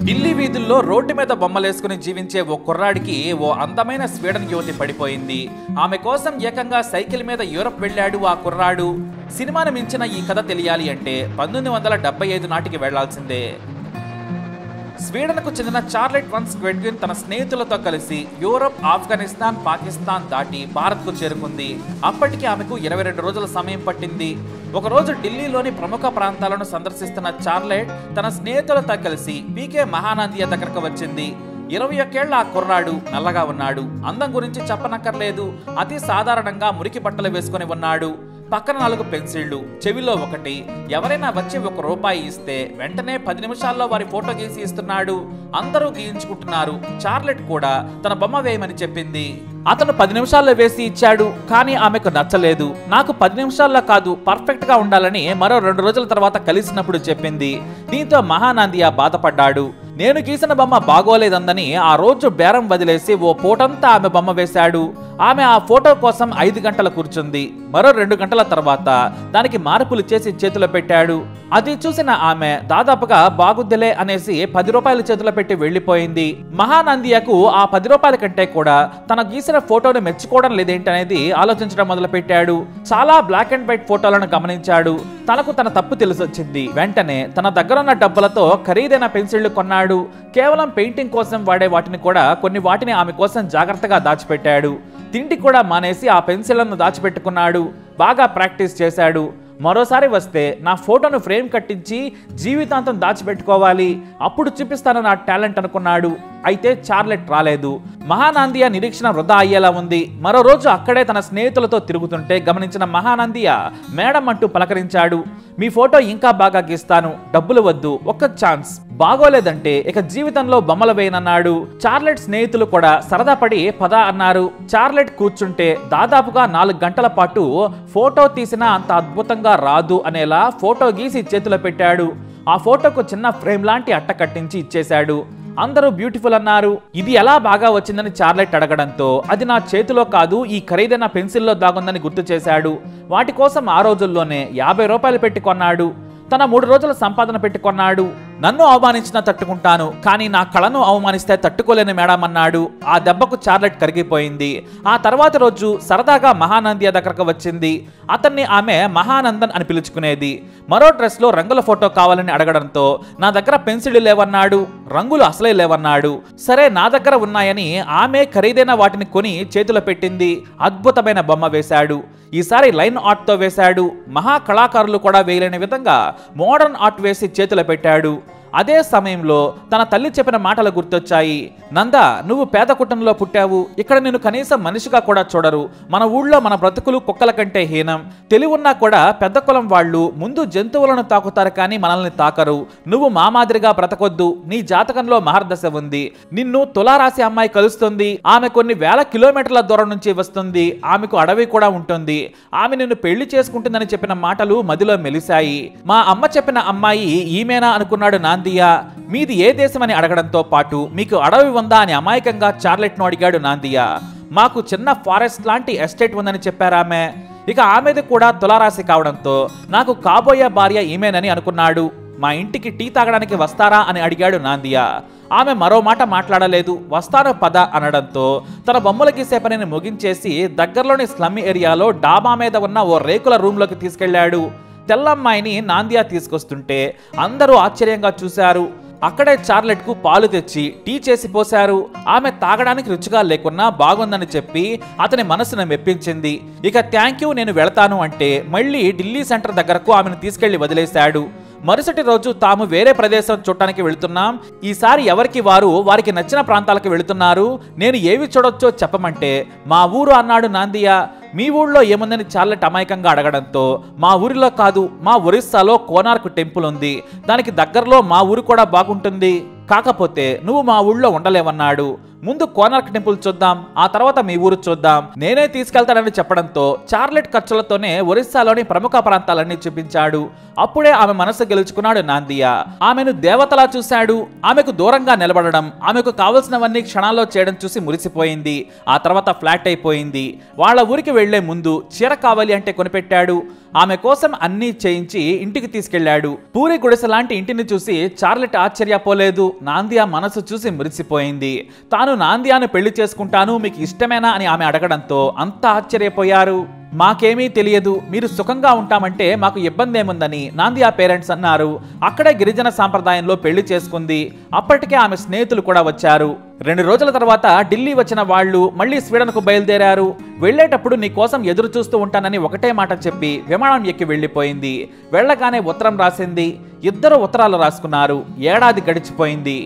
ఢిల్లీ వీధుల్లో రోడ్డు మీద బొమ్మలేసుకుని జీవించే ఓ కుర్రాడికి ఓ అందమైన స్వీడన్ యువతి పడిపోయింది ఆమె కోసం ఏకంగా సైకిల్ మీద యూరప్ వెళ్ళాడు ఆ కుర్రాడు సినిమాను మించిన ఈ కథ తెలియాలి అంటే పంతొమ్మిది వందల డెబ్బై ఐదు నాటికి వెళ్లాల్సిందే స్వీడన్కు చెందిన చార్లెట్ వన్ స్క్వెడ్విన్ తన స్నేహితులతో కలిసి యూరప్ ఆఫ్ఘనిస్తాన్ పాకిస్తాన్ దాటి భారత్కు చేరుకుంది అప్పటికి ఆమెకు ఇరవై రెండు రోజుల సమయం పట్టింది ఒకరోజు ఢిల్లీలోని ప్రముఖ ప్రాంతాలను సందర్శిస్తున్న చార్లెట్ తన స్నేహితులతో కలిసి పీకే మహానందియ దగ్గరకు వచ్చింది ఇరవై ఒక్కేళ్ల ఆ కుర్రాడు నల్లగా ఉన్నాడు అందం గురించి చెప్పనక్కర్లేదు అతి సాధారణంగా మురికి బట్టలు వేసుకొని ఉన్నాడు పక్కన నాలుగు పెన్సిళ్లు చెవిలో ఒకటి ఎవరైనా వచ్చి ఒక రూపాయి ఇస్తే వెంటనే పది నిమిషాల్లో వారి ఫోటో గీసి ఇస్తున్నాడు అందరూ గీయించుకుంటున్నారు చార్లెట్ కూడా తన బొమ్మ వేయమని చెప్పింది అతను పది నిమిషాల్లో వేసి ఇచ్చాడు కానీ ఆమెకు నచ్చలేదు నాకు పది నిమిషాల్లో కాదు పర్ఫెక్ట్ గా ఉండాలని మరో రెండు రోజుల తర్వాత కలిసినప్పుడు చెప్పింది దీంతో మహానందియా బాధపడ్డాడు నేను గీసిన బొమ్మ బాగోలేదందని ఆ రోజు బేరం వదిలేసి ఓ పూటంతా ఆమె బొమ్మ వేశాడు ఆమె ఆ ఫోటో కోసం ఐదు గంటలు కూర్చుంది మరో రెండు గంటల తర్వాత దానికి మార్పులు చేసి చేతిలో పెట్టాడు అది చూసిన ఆమె దాదాపుగా బాగుద్దిలే అనేసి పది రూపాయలు చేతిలో పెట్టి వెళ్లిపోయింది మహానందియకు ఆ పది రూపాయల కంటే కూడా తన గీసిన ఫోటోను మెచ్చుకోవడం లేదేంటనేది ఆలోచించడం మొదలుపెట్టాడు చాలా బ్లాక్ అండ్ వైట్ ఫోటోలను గమనించాడు తనకు తన తప్పు తెలిసొచ్చింది వెంటనే తన దగ్గరున్న డబ్బులతో ఖరీదైన పెన్సిళ్లు కొన్నాడు కేవలం పెయింటింగ్ కోసం వాడే వాటిని కూడా కొన్ని వాటిని ఆమె కోసం జాగ్రత్తగా దాచిపెట్టాడు తిండి కూడా మానేసి ఆ పెన్సిళ్లను దాచిపెట్టుకున్నాడు బాగా ప్రాక్టీస్ చేశాడు మరోసారి వస్తే నా ఫోటోను ఫ్రేమ్ కట్టించి జీవితాంతం దాచిపెట్టుకోవాలి అప్పుడు చూపిస్తాను నా టాలెంట్ అనుకున్నాడు అయితే చార్లెట్ రాలేదు మహానందియ నిరీక్షణ వృధా అయ్యేలా ఉంది మరో రోజు అక్కడే తన స్నేహితులతో తిరుగుతుంటే గమనించిన మహానందియ మేడం అంటూ పలకరించాడు మీ ఫోటో ఇంకా బాగా గీస్తాను డబ్బులు వద్దు ఒక్క ఛాన్స్ బాగోలేదంటే ఇక జీవితంలో బొమ్మలు వేయనన్నాడు చార్లెట్ స్నేహితులు కూడా సరదా పడి పద అన్నారు చార్లెట్ కూర్చుంటే దాదాపుగా నాలుగు గంటల పాటు ఫోటో తీసినా అంత అద్భుతంగా రాదు అనేలా ఫోటో గీసి చేతిలో పెట్టాడు ఆ ఫోటోకు చిన్న ఫ్రేమ్ లాంటి అట్ట కట్టించి ఇచ్చేశాడు అందరూ బ్యూటిఫుల్ అన్నారు ఇది ఎలా బాగా వచ్చిందని చార్లెట్ అడగడంతో అది నా చేతిలో కాదు ఈ ఖరీదైన పెన్సిల్లో దాగుందని గుర్తు చేశాడు వాటి కోసం ఆ రోజుల్లోనే యాభై రూపాయలు పెట్టి కొన్నాడు తన మూడు రోజుల సంపాదన పెట్టి కొన్నాడు నన్ను అవమానించినా తట్టుకుంటాను కానీ నా కళను అవమానిస్తే తట్టుకోలేని మేడం అన్నాడు ఆ దెబ్బకు చార్లెట్ కరిగిపోయింది ఆ తర్వాత రోజు సరదాగా మహానందియ దగ్గరకు వచ్చింది అతన్ని ఆమె మహానందన్ అని పిలుచుకునేది మరో డ్రెస్లో రంగుల ఫోటో కావాలని అడగడంతో నా దగ్గర పెన్సిల్ లేవన్నాడు రంగులు అసలే లేవన్నాడు సరే నా దగ్గర ఉన్నాయని ఆమె ఖరీదైన వాటిని కొని చేతిలో పెట్టింది అద్భుతమైన బొమ్మ వేశాడు ఈసారి లైన్ ఆర్ట్తో వేశాడు మహా కళాకారులు కూడా వేయలేని విధంగా మోడర్న్ ఆర్ట్ వేసి చేతిలో పెట్టాడు అదే సమయంలో తన తల్లి చెప్పిన మాటలు గుర్తొచ్చాయి నంద నువ్వు పేద కుటుంబంలో పుట్టావు ఇక్కడ నేను కనీసం మనిషిగా కూడా చూడరు మన ఊళ్ళో మన బ్రతుకులు కుక్కల కంటే హీనం తెలివున్నా కూడా పెద్ద కులం వాళ్ళు ముందు జంతువులను తాకుతారు కానీ మనల్ని తాకరు నువ్వు మా మాదిరిగా బ్రతకొద్దు నీ జాతకంలో మహర్దశ ఉంది నిన్ను తులారాశి అమ్మాయి కలుస్తుంది ఆమె కొన్ని వేల కిలోమీటర్ల దూరం నుంచి వస్తుంది ఆమెకు అడవి కూడా ఉంటుంది ఆమె నిన్ను పెళ్లి చేసుకుంటుందని చెప్పిన మాటలు మదిలో మెలిశాయి మా అమ్మ చెప్పిన అమ్మాయి ఈమెనా అనుకున్నాడు నాందియా మీది ఏ దేశం అని అడగడంతో పాటు మీకు అడవి ఉందా అని అమాయకంగా చార్లెట్ను అడిగాడు నాందియా మాకు చిన్న ఫారెస్ట్ లాంటి ఎస్టేట్ ఉందని చెప్పారామె ఇక ఆమెది కూడా తులారాశి కావడంతో నాకు కాబోయే భార్య ఈమెనని అనుకున్నాడు మా ఇంటికి టీ తాగడానికి వస్తారా అని అడిగాడు నాందియా ఆమె మరో మాట మాట్లాడలేదు వస్తాను పద అనడంతో తన బొమ్మల గీసే పనిని ముగించేసి దగ్గరలోని స్లమ్ ఏరియాలో డాబా మీద ఉన్న ఓ రేకుల రూమ్లోకి తీసుకెళ్లాడు తెల్లమ్మాయిని నాందియా తీసుకొస్తుంటే అందరూ ఆశ్చర్యంగా చూశారు అక్కడే చార్లెట్కు పాలు తెచ్చి టీ చేసి పోశారు ఆమె తాగడానికి రుచిగా లేకున్నా బాగుందని చెప్పి అతని మనసును మెప్పించింది ఇక థ్యాంక్ యూ నేను వెళతాను అంటే మళ్ళీ ఢిల్లీ సెంటర్ దగ్గరకు ఆమెను తీసుకెళ్లి వదిలేశాడు మరుసటి రోజు తాము వేరే ప్రదేశం చూడటానికి వెళుతున్నాం ఈసారి ఎవరికి వారు వారికి నచ్చిన ప్రాంతాలకు వెళుతున్నారు నేను ఏవి చూడొచ్చో చెప్పమంటే మా ఊరు అన్నాడు నాందియా మీ ఊళ్ళో ఏముందని చార్లెట్ అమాయకంగా అడగడంతో మా ఊరిలో కాదు మా ఒరిస్సాలో కోనార్క్ టెంపుల్ ఉంది దానికి దగ్గరలో మా ఊరు కూడా బాగుంటుంది కాకపోతే నువ్వు మా ఊళ్ళో ఉండలేవన్నాడు ముందు కోనార్క్ టెంపుల్ చూద్దాం ఆ తర్వాత మీ ఊరు చూద్దాం నేనే తీసుకెళ్తానని చెప్పడంతో చార్లెట్ ఖర్చులతోనే ఒరిస్సాలోని ప్రముఖ ప్రాంతాలన్నీ చూపించాడు అప్పుడే ఆమె మనసు గెలుచుకున్నాడు నాందియా ఆమెను దేవతలా చూశాడు ఆమెకు దూరంగా నిలబడడం ఆమెకు కావలసినవన్నీ క్షణాల్లో చేయడం చూసి మురిసిపోయింది ఆ తర్వాత ఫ్లాట్ అయిపోయింది వాళ్ళ ఊరికి వెళ్లే ముందు చీర కావాలి అంటే కొనిపెట్టాడు ఆమె కోసం అన్నీ చేయించి ఇంటికి తీసుకెళ్లాడు పూరి గుడిసె లాంటి ఇంటిని చూసి చార్లెట్ ఆశ్చర్యపోలేదు నాందియా మనసు చూసి మురిసిపోయింది తాను నాందియాను పెళ్లి చేసుకుంటాను మీకు ఇష్టమేనా అని ఆమె అడగడంతో అంతా ఆశ్చర్యపోయారు మాకేమీ తెలియదు మీరు సుఖంగా ఉంటామంటే మాకు ఇబ్బంది ఏముందని నాందియా పేరెంట్స్ అన్నారు అక్కడే గిరిజన సాంప్రదాయంలో పెళ్లి చేసుకుంది అప్పటికే ఆమె స్నేహితులు కూడా వచ్చారు రెండు రోజుల తర్వాత ఢిల్లీ వచ్చిన వాళ్ళు మళ్ళీ స్వీడన్కు బయలుదేరారు వెళ్ళేటప్పుడు నీ కోసం ఎదురు చూస్తూ ఉంటానని ఒకటే మాట చెప్పి విమానం ఎక్కి వెళ్ళిపోయింది వెళ్ళగానే ఉత్తరం రాసింది ఇద్దరు ఉత్తరాలు రాసుకున్నారు ఏడాది గడిచిపోయింది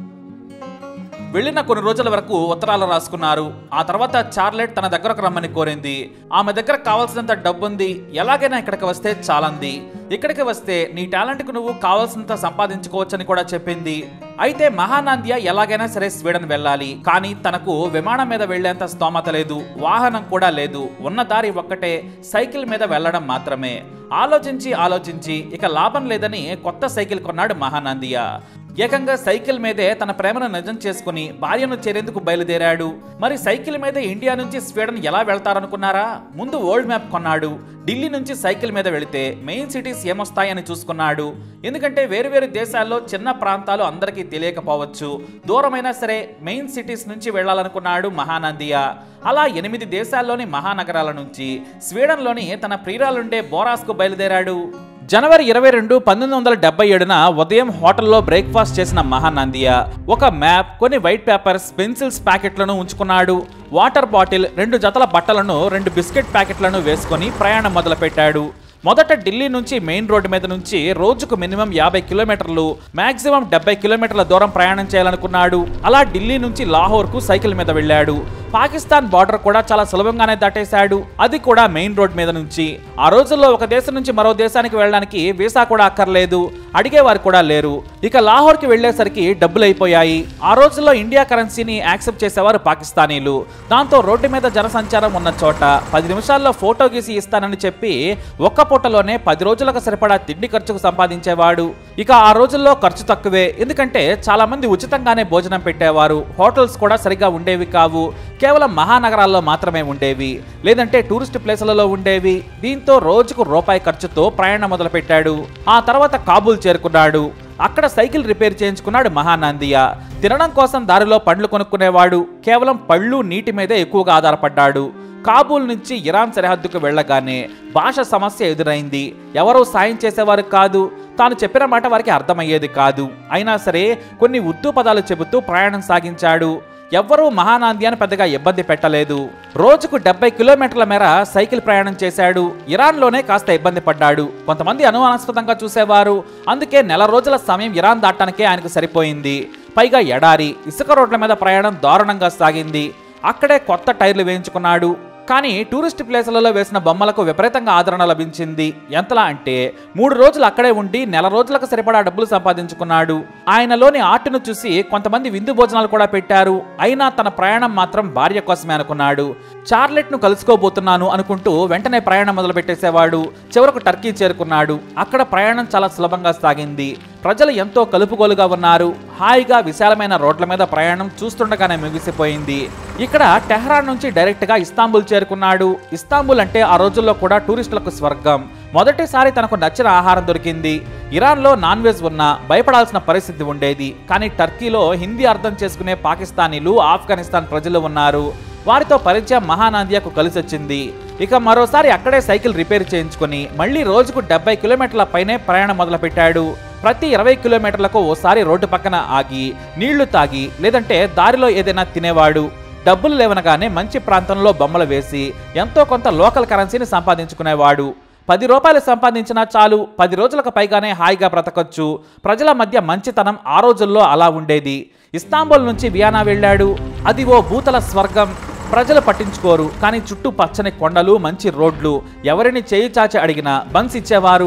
వెళ్ళిన కొన్ని రోజుల వరకు ఉత్తరాలు రాసుకున్నారు ఆ తర్వాత చార్లెట్ తన దగ్గరకు రమ్మని కోరింది ఆమె దగ్గర కావాల్సినంత డబ్బుంది ఎలాగైనా ఇక్కడికి వస్తే చాలంది ఇక్కడికి వస్తే నీ టాలెంట్కు నువ్వు కావాల్సినంత సంపాదించుకోవచ్చని కూడా చెప్పింది అయితే మహానంద్య ఎలాగైనా సరే స్వీడన్ వెళ్ళాలి కానీ తనకు విమానం మీద వెళ్లేంత స్తోమత లేదు వాహనం కూడా లేదు ఉన్న దారి ఒక్కటే సైకిల్ మీద వెళ్ళడం మాత్రమే ఆలోచించి ఆలోచించి ఇక లాభం లేదని కొత్త సైకిల్ కొన్నాడు మహానందియ ఏకంగా సైకిల్ మీదే తన ప్రేమను నిజం చేసుకుని భార్యను చేరేందుకు బయలుదేరాడు మరి సైకిల్ మీద ఇండియా నుంచి స్వీడన్ ఎలా వెళ్తారనుకున్నారా ముందు వరల్డ్ మ్యాప్ కొన్నాడు ఢిల్లీ నుంచి సైకిల్ మీద వెళితే మెయిన్ సిటీస్ ఏమొస్తాయని చూసుకున్నాడు ఎందుకంటే వేరువేరు దేశాల్లో చిన్న ప్రాంతాలు అందరికీ తెలియకపోవచ్చు దూరమైనా సరే మెయిన్ సిటీస్ నుంచి వెళ్ళాలనుకున్నాడు మహానందియ అలా ఎనిమిది దేశాల్లోని మహానగరాల నుంచి స్వీడన్లోని తన ప్రియురాలుండే బోరాస్కు బయలుదేరాడు జనవరి ఇరవై రెండు పంతొమ్మిది వందల డెబ్బై ఏడున ఉదయం హోటల్లో బ్రేక్ఫాస్ట్ చేసిన మహానందియ ఒక మ్యాప్ కొన్ని వైట్ పేపర్స్ పెన్సిల్స్ ప్యాకెట్లను ఉంచుకున్నాడు వాటర్ బాటిల్ రెండు జతల బట్టలను రెండు బిస్కెట్ ప్యాకెట్లను వేసుకొని ప్రయాణం మొదలుపెట్టాడు మొదట ఢిల్లీ నుంచి మెయిన్ రోడ్డు మీద నుంచి రోజుకు మినిమం యాభై కిలోమీటర్లు మాక్సిమం డెబ్బై కిలోమీటర్ల దూరం ప్రయాణం చేయాలనుకున్నాడు అలా ఢిల్లీ నుంచి లాహోర్కు సైకిల్ మీద వెళ్ళాడు పాకిస్తాన్ బార్డర్ కూడా చాలా సులభంగానే దాటేశాడు అది కూడా మెయిన్ రోడ్ మీద నుంచి ఆ రోజుల్లో ఒక దేశం నుంచి మరో దేశానికి వెళ్ళడానికి వీసా కూడా అక్కర్లేదు అడిగేవారు కూడా లేరు ఇక లాహోర్కి వెళ్ళేసరికి డబ్బులు అయిపోయాయి ఆ రోజుల్లో ఇండియా కరెన్సీని యాక్సెప్ట్ చేసేవారు పాకిస్తానీలు దాంతో రోడ్డు మీద జనసంచారం ఉన్న చోట పది నిమిషాల్లో ఫోటో గీసి ఇస్తానని చెప్పి ఒక్క పూటలోనే పది రోజులకు సరిపడా తిండి ఖర్చుకు సంపాదించేవాడు ఇక ఆ రోజుల్లో ఖర్చు తక్కువే ఎందుకంటే చాలా మంది ఉచితంగానే భోజనం పెట్టేవారు హోటల్స్ కూడా సరిగా ఉండేవి కావు కేవలం మహానగరాల్లో మాత్రమే ఉండేవి లేదంటే టూరిస్ట్ ప్లేసులలో ఉండేవి దీంతో రోజుకు రూపాయి ఖర్చుతో ప్రయాణం మొదలుపెట్టాడు ఆ తర్వాత కాబూల్ చేరుకున్నాడు అక్కడ సైకిల్ రిపేర్ చేయించుకున్నాడు మహానందియ తినడం కోసం దారిలో పండ్లు కొనుక్కునేవాడు కేవలం పళ్ళు నీటి మీదే ఎక్కువగా ఆధారపడ్డాడు కాబూల్ నుంచి ఇరాన్ సరిహద్దుకు వెళ్ళగానే భాష సమస్య ఎదురైంది ఎవరూ సాయం చేసేవారు కాదు తాను చెప్పిన మాట వారికి అర్థమయ్యేది కాదు అయినా సరే కొన్ని ఉర్దూ పదాలు చెబుతూ ప్రయాణం సాగించాడు ఎవ్వరూ మహానాంద్యాన్ని పెద్దగా ఇబ్బంది పెట్టలేదు రోజుకు డెబ్బై కిలోమీటర్ల మేర సైకిల్ ప్రయాణం చేశాడు ఇరాన్లోనే కాస్త ఇబ్బంది పడ్డాడు కొంతమంది అనుమానాస్పదంగా చూసేవారు అందుకే నెల రోజుల సమయం ఇరాన్ దాటానికే ఆయనకు సరిపోయింది పైగా ఎడారి ఇసుక రోడ్ల మీద ప్రయాణం దారుణంగా సాగింది అక్కడే కొత్త టైర్లు వేయించుకున్నాడు కానీ టూరిస్ట్ ప్లేసులలో వేసిన బొమ్మలకు విపరీతంగా ఆదరణ లభించింది ఎంతలా అంటే మూడు రోజులు అక్కడే ఉండి నెల రోజులకు సరిపడా డబ్బులు సంపాదించుకున్నాడు ఆయనలోని ఆర్ట్ను చూసి కొంతమంది విందు భోజనాలు కూడా పెట్టారు అయినా తన ప్రయాణం మాత్రం భార్య కోసమే అనుకున్నాడు చార్లెట్ ను కలుసుకోబోతున్నాను అనుకుంటూ వెంటనే ప్రయాణం మొదలు పెట్టేసేవాడు చివరకు టర్కీ చేరుకున్నాడు అక్కడ ప్రయాణం చాలా సులభంగా సాగింది ప్రజలు ఎంతో కలుపుగోలుగా ఉన్నారు హాయిగా విశాలమైన రోడ్ల మీద ప్రయాణం చూస్తుండగానే ముగిసిపోయింది ఇక్కడ టెహ్రాన్ నుంచి డైరెక్ట్ గా ఇస్తాంబుల్ చేరుకున్నాడు ఇస్తాంబుల్ అంటే ఆ రోజుల్లో కూడా టూరిస్టులకు స్వర్గం మొదటిసారి తనకు నచ్చిన ఆహారం దొరికింది ఇరాన్లో నాన్ వెజ్ ఉన్నా భయపడాల్సిన పరిస్థితి ఉండేది కానీ టర్కీలో హిందీ అర్థం చేసుకునే పాకిస్తానీలు ఆఫ్ఘనిస్తాన్ ప్రజలు ఉన్నారు వారితో పరిచయం మహానాందియాకు కలిసొచ్చింది ఇక మరోసారి అక్కడే సైకిల్ రిపేర్ చేయించుకొని మళ్ళీ రోజుకు డెబ్బై కిలోమీటర్ల పైనే ప్రయాణం మొదలుపెట్టాడు ప్రతి ఇరవై కిలోమీటర్లకు ఓసారి రోడ్డు పక్కన ఆగి నీళ్లు తాగి లేదంటే దారిలో ఏదైనా తినేవాడు డబ్బులు లేవనగానే మంచి ప్రాంతంలో బొమ్మలు వేసి ఎంతో కొంత లోకల్ కరెన్సీని సంపాదించుకునేవాడు పది రూపాయలు సంపాదించినా చాలు పది రోజులకు పైగానే హాయిగా బ్రతకొచ్చు ప్రజల మధ్య మంచితనం ఆ రోజుల్లో అలా ఉండేది ఇస్తాంబుల్ నుంచి వియానా వెళ్ళాడు అది ఓ భూతల స్వర్గం ప్రజలు పట్టించుకోరు కానీ చుట్టూ పచ్చని కొండలు మంచి రోడ్లు ఎవరిని చేయి చాచి అడిగినా బన్స్ ఇచ్చేవారు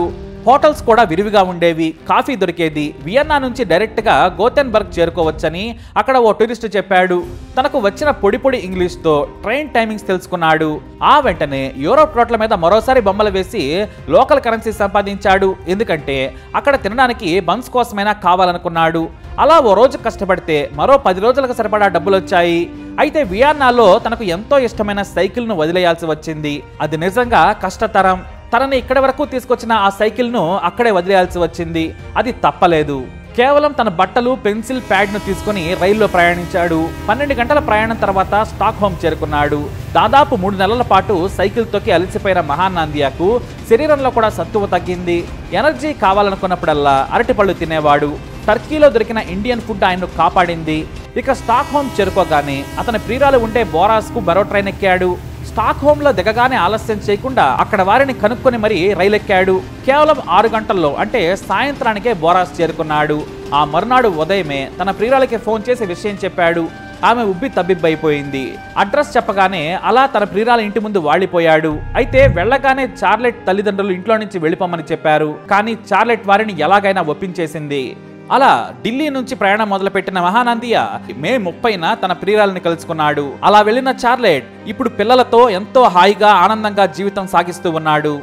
హోటల్స్ కూడా విరివిగా ఉండేవి కాఫీ దొరికేది వియన్నా నుంచి డైరెక్ట్ గా గోతెన్బర్గ్ చేరుకోవచ్చని అక్కడ ఓ టూరిస్ట్ చెప్పాడు తనకు వచ్చిన పొడి పొడి ఇంగ్లీష్ తో ట్రైన్ టైమింగ్స్ తెలుసుకున్నాడు ఆ వెంటనే యూరోప్ రోడ్ల మీద మరోసారి బొమ్మలు వేసి లోకల్ కరెన్సీ సంపాదించాడు ఎందుకంటే అక్కడ తినడానికి బన్స్ కోసమైనా కావాలనుకున్నాడు అలా ఓ రోజు కష్టపడితే మరో పది రోజులకు సరిపడా డబ్బులు వచ్చాయి అయితే వియన్నాలో తనకు ఎంతో ఇష్టమైన సైకిల్ను వదిలేయాల్సి వచ్చింది అది నిజంగా కష్టతరం తనని ఇక్కడి వరకు తీసుకొచ్చిన ఆ సైకిల్ను అక్కడే వదిలేయాల్సి వచ్చింది అది తప్పలేదు కేవలం తన బట్టలు పెన్సిల్ ప్యాడ్ను తీసుకుని రైల్లో ప్రయాణించాడు పన్నెండు గంటల ప్రయాణం తర్వాత స్టాక్ హోమ్ చేరుకున్నాడు దాదాపు మూడు నెలల పాటు సైకిల్ తొక్కి అలసిపోయిన మహానందియాకు శరీరంలో కూడా సత్తువ తగ్గింది ఎనర్జీ కావాలనుకున్నప్పుడల్లా అరటిపళ్ళు తినేవాడు టర్కీలో దొరికిన ఇండియన్ ఫుడ్ ఆయన్ను కాపాడింది ఇక స్టాక్ హోమ్ చేరుకోగానే అతని ప్రియురాలు ఉండే బోరాస్కు బరో ట్రైన్ ఎక్కాడు స్టాక్ హోమ్ లో దిగగానే ఆలస్యం చేయకుండా అక్కడ వారిని కనుక్కొని మరీ రైలెక్కాడు కేవలం ఆరు గంటల్లో అంటే సాయంత్రానికే బోరాస్ చేరుకున్నాడు ఆ మరునాడు ఉదయమే తన ప్రియురాలకి ఫోన్ చేసి విషయం చెప్పాడు ఆమె ఉబ్బి తబ్బిబ్బైపోయింది అడ్రస్ చెప్పగానే అలా తన ప్రియురాల ఇంటి ముందు వాడిపోయాడు అయితే వెళ్ళగానే చార్లెట్ తల్లిదండ్రులు ఇంట్లో నుంచి వెళ్ళిపోమని చెప్పారు కానీ చార్లెట్ వారిని ఎలాగైనా ఒప్పించేసింది అలా ఢిల్లీ నుంచి ప్రయాణం మొదలుపెట్టిన మహానందియ మే ముప్పైన తన ప్రియురాలని కలుసుకున్నాడు అలా వెళ్ళిన చార్లెట్ ఇప్పుడు పిల్లలతో ఎంతో హాయిగా ఆనందంగా జీవితం సాగిస్తూ ఉన్నాడు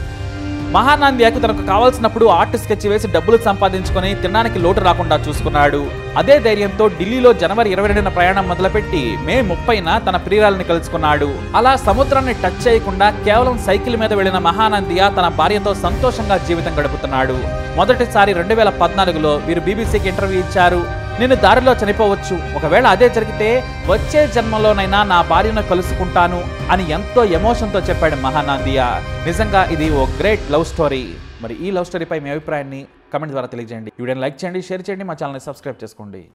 మహానందియాకు తనకు కావాల్సినప్పుడు ఆర్ట్ స్కెచ్ వేసి డబ్బులు సంపాదించుకొని తినడానికి లోటు రాకుండా చూసుకున్నాడు అదే ధైర్యంతో ఢిల్లీలో జనవరి ఇరవై రెండున ప్రయాణం మొదలుపెట్టి మే ముప్పైన తన ప్రియురాలని కలుసుకున్నాడు అలా సముద్రాన్ని టచ్ చేయకుండా కేవలం సైకిల్ మీద వెళ్లిన మహానందియ తన భార్యతో సంతోషంగా జీవితం గడుపుతున్నాడు మొదటిసారి రెండు వేల పద్నాలుగులో వీరు బీబీసీకి ఇంటర్వ్యూ ఇచ్చారు నేను దారిలో చనిపోవచ్చు ఒకవేళ అదే జరిగితే వచ్చే జన్మలోనైనా నా భార్యను కలుసుకుంటాను అని ఎంతో ఎమోషన్తో చెప్పాడు మహానందియ నిజంగా ఇది ఓ గ్రేట్ లవ్ స్టోరీ మరి ఈ లవ్ స్టోరీపై మీ అభిప్రాయాన్ని కమెంట్ ద్వారా తెలియజేయండి వీడియోని లైక్ చేయండి షేర్ చేయండి మా ఛానల్ని సబ్స్క్రైబ్ చేసుకోండి